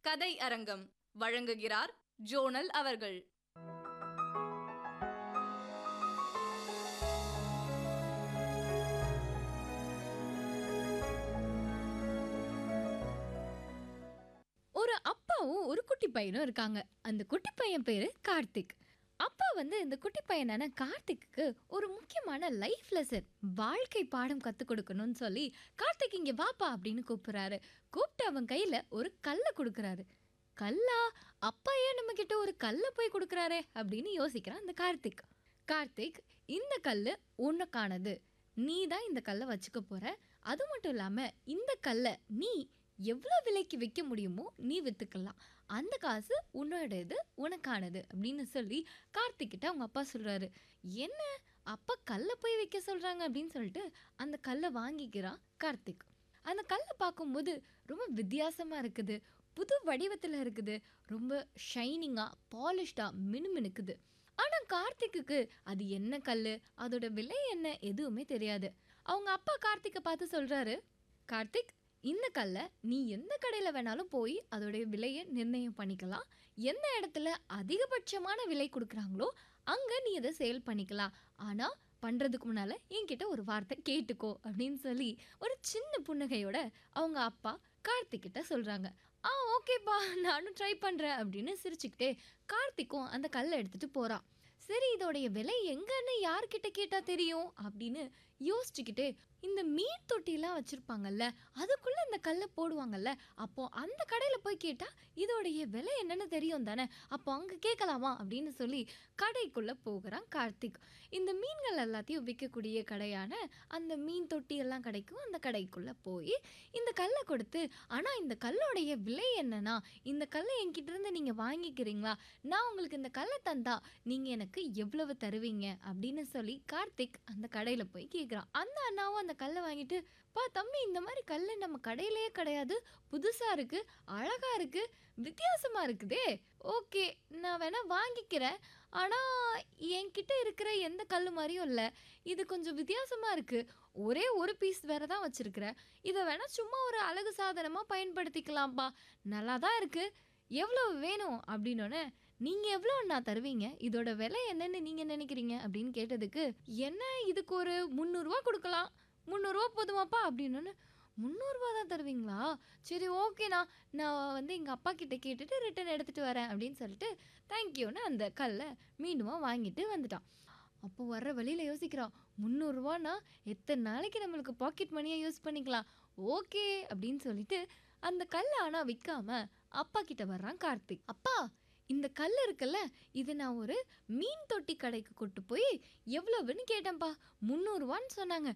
கதை அரங்கம் வழங்குகிறார் ஜோனல் அவர்கள் ஒரு அப்பாவும் ஒரு குட்டி பையனும் இருக்காங்க அந்த குட்டி பையன் பேரு கார்த்திக் அப்பா வந்து இந்த குட்டி பையனான கார்த்திக்கு ஒரு முக்கியமான லைஃப் லெசன் வாழ்க்கை பாடம் கற்றுக் கொடுக்கணும்னு சொல்லி கார்த்திக் இங்கே வாப்பா அப்படின்னு கூப்பிடுறாரு கூப்பிட்டு அவன் கையில் ஒரு கல்லை கொடுக்குறாரு கல்லா அப்பா ஏன் நம்ம கிட்ட ஒரு கல்லை போய் கொடுக்குறாரே அப்படின்னு யோசிக்கிறான் அந்த கார்த்திக் கார்த்திக் இந்த கல் உனக்கானது நீ தான் இந்த கல்லை வச்சுக்க போற அது மட்டும் இல்லாமல் இந்த கல்லை நீ எவ்வளோ விலைக்கு விற்க முடியுமோ நீ விற்றுக்கலாம் அந்த காசு உன்னோடது உனக்கானது அப்படின்னு சொல்லி கார்த்திக்கிட்ட அவங்க அப்பா சொல்கிறாரு என்ன அப்பா கல்லை போய் விற்க சொல்கிறாங்க அப்படின்னு சொல்லிட்டு அந்த கல்லை வாங்கிக்கிறான் கார்த்திக் அந்த கல்லை பார்க்கும்போது ரொம்ப வித்தியாசமாக இருக்குது புது வடிவத்தில் இருக்குது ரொம்ப ஷைனிங்காக பாலிஷ்டாக மினுமினுக்குது ஆனால் கார்த்திக்குக்கு அது என்ன கல் அதோட விலை என்ன எதுவுமே தெரியாது அவங்க அப்பா கார்த்திக்கை பார்த்து சொல்கிறாரு கார்த்திக் இந்த கல்லை நீ எந்த கடையில் வேணாலும் போய் அதோடைய விலையை நிர்ணயம் பண்ணிக்கலாம் எந்த இடத்துல அதிகபட்சமான விலை கொடுக்குறாங்களோ அங்கே நீ அதை சேல் பண்ணிக்கலாம் ஆனால் பண்ணுறதுக்கு முன்னால் என்கிட்ட ஒரு வார்த்தை கேட்டுக்கோ அப்படின்னு சொல்லி ஒரு சின்ன புன்னகையோட அவங்க அப்பா கார்த்திக்கிட்ட சொல்கிறாங்க ஆ ஓகேப்பா நானும் ட்ரை பண்ணுறேன் அப்படின்னு சிரிச்சுக்கிட்டே கார்த்திக்கும் அந்த கல்லை எடுத்துகிட்டு போகிறான் சரி இதோடைய விலை எங்கன்னு யார்கிட்ட கேட்டால் தெரியும் அப்படின்னு யோசிச்சுக்கிட்டே இந்த மீன் தொட்டிலாம் வச்சுருப்பாங்கல்ல அதுக்குள்ளே இந்த கல்லை போடுவாங்கல்ல அப்போ அந்த கடையில் போய் கேட்டால் இதோடைய விலை என்னன்னு தெரியும் தானே அப்போ அங்கே கேட்கலாமா அப்படின்னு சொல்லி கடைக்குள்ளே போகிறான் கார்த்திக் இந்த மீன்கள் எல்லாத்தையும் விற்கக்கூடிய கடையான அந்த மீன் தொட்டி எல்லாம் கிடைக்கும் அந்த கடைக்குள்ளே போய் இந்த கல்லை கொடுத்து ஆனால் இந்த கல்லோடைய விலை என்னன்னா இந்த கல்லை என்கிட்ட இருந்து நீங்கள் வாங்கிக்கிறீங்களா நான் உங்களுக்கு இந்த கல்லை தந்தா நீங்கள் எனக்கு எவ்வளவு தருவீங்க அப்படின்னு சொல்லி கார்த்திக் அந்த கடையில் போய் கேட்குறான் அந்த அண்ணாவும் அந்த கல்லை வாங்கிட்டு பா தம்பி இந்த மாதிரி கல் நம்ம கடையிலேயே கிடையாது புதுசாக இருக்குது அழகாக இருக்குது வித்தியாசமாக இருக்குதே ஓகே நான் வேணா வாங்கிக்கிறேன் ஆனால் என்கிட்ட இருக்கிற எந்த கல் மாதிரியும் இல்லை இது கொஞ்சம் வித்தியாசமாக இருக்குது ஒரே ஒரு பீஸ் வேற தான் வச்சிருக்கிறேன் இதை வேணா சும்மா ஒரு அழகு சாதனமாக பயன்படுத்திக்கலாம்ப்பா நல்லா தான் இருக்குது எவ்வளோ வேணும் அப்படின்னோடனே நீங்கள் எவ்வளோ நான் தருவீங்க இதோட விலை என்னன்னு நீங்கள் நினைக்கிறீங்க அப்படின்னு கேட்டதுக்கு என்ன இதுக்கு ஒரு முந்நூறுரூவா கொடுக்கலாம் முந்நூறுரூவா போதுமாப்பா அப்படின்னு முந்நூறுரூவா தான் தருவீங்களா சரி ஓகேண்ணா நான் வந்து எங்கள் அப்பா கிட்ட கேட்டுட்டு ரிட்டன் எடுத்துகிட்டு வரேன் அப்படின்னு சொல்லிட்டு தேங்க்யூன்னு அந்த கல்லை மீண்டும் வாங்கிட்டு வந்துட்டான் அப்போ வர்ற வழியில் யோசிக்கிறான் முந்நூறுரூவானா எத்தனை நாளைக்கு நம்மளுக்கு பாக்கெட் மணியை யூஸ் பண்ணிக்கலாம் ஓகே அப்படின்னு சொல்லிட்டு அந்த கல்லை ஆனால் விற்காம அப்பா கிட்ட வர்றான் கார்த்திக் அப்பா இந்த கல் இருக்குல்ல இது நான் ஒரு மீன் தொட்டி கடைக்கு கொண்டு போய் எவ்வளவுன்னு கேட்டேன்ப்பா முந்நூறுவான்னு சொன்னாங்க